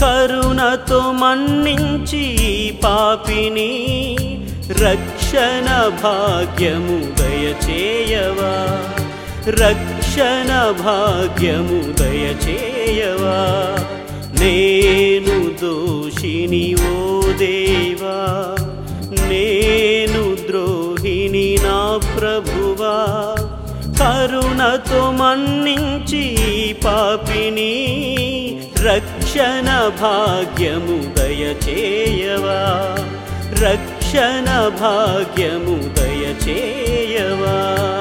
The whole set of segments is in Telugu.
కరుణతో మన్నించి ఈ పాపిని రక్షణ భాగ్యము దయచేయవా రక్షణ భాగ్యము దయచేయవా నేను దోషిని ఓ దేవా నేను ద్రోహిని నా ప్రభువా కరుణతో మన్నించి ఈ పాపిని రక్షణ భాగ్యము దయచేయవా రక్షణ భాగ్యము దయచేయవా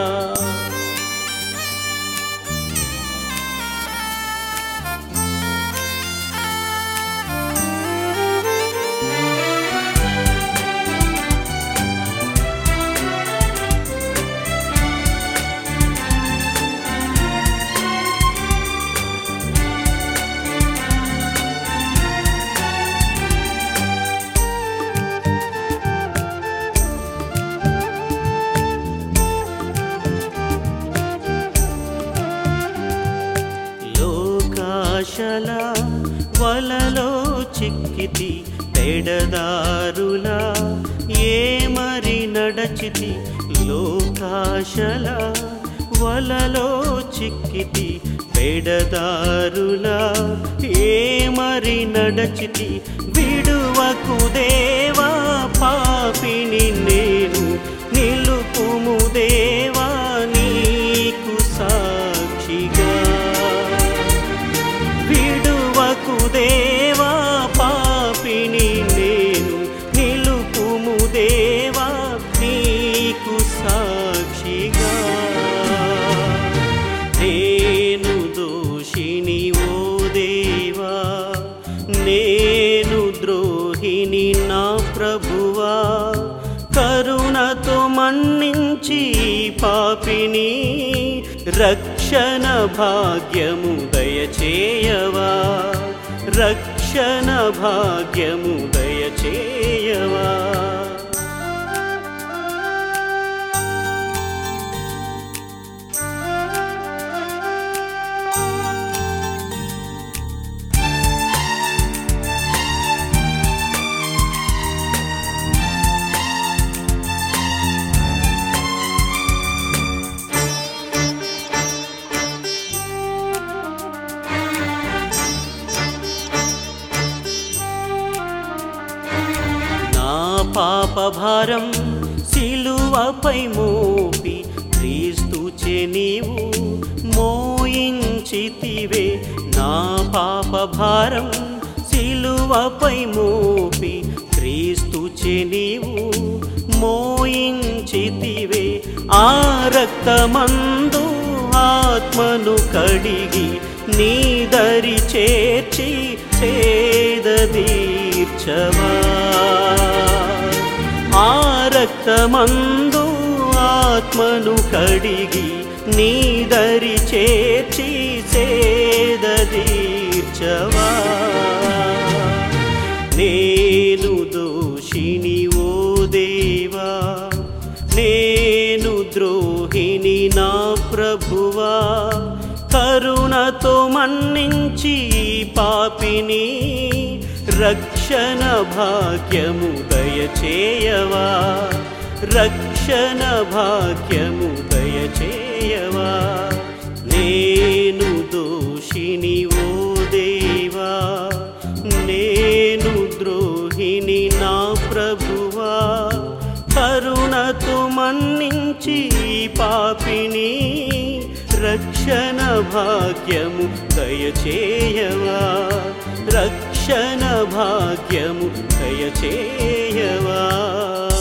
లోకాశల వలలో చిక్కితి పెడదారుల ఏమరి నడచితి లోకాశల వలలో చిక్కితి పెడదారుల ఏమరి నడచితి విడువకు దేవా పాపిని నేను నిలుపుము దేవా నీకు సాక్షిగా విడువకు దేవా పాపిని నేను నిలుపుము దేవా నీకు సాక్షిగా నేను దోషిని ఓ దేవా నేను ద్రోహిని నా ప్రభువా కరుణతో మన్నించి ఈ పాపిని రక్షణ భాగ్యము దయచేయవా రక్షణ భాగ్యము దయచేయవా నా పాప భారం సిలువపై మోపి క్రీస్తుచే నీవు మోయించితివే నా పాప భారం సిలువపై మోపి క్రీస్తుచే నీవు మోయించితివే ఆ రక్తమందు ఆత్మను కడిగి నీ దరి చేర్చి చేదీర్చవా ఆ రక్తమందు ఆత్మను కడిగి నీ దరి చేర్చి సేదీర్చవా నేను దోషిని ఓ దేవా నేను ద్రోహిని నా ప్రభువా కరుణతో మన్నించి ఈ పాపిని రక్షణ భాగ్యము దయచేయవా రక్షణ భాగ్యము దయచేయవా నేను దోషిని ఓ దేవా నేను ద్రోహిని నా ప్రభువా కరుణతో మన్నించి ఈ పాపిని రక్షణ భాగ్యము దయచేయవా రక్షణ భాగ్యము దయచేయవా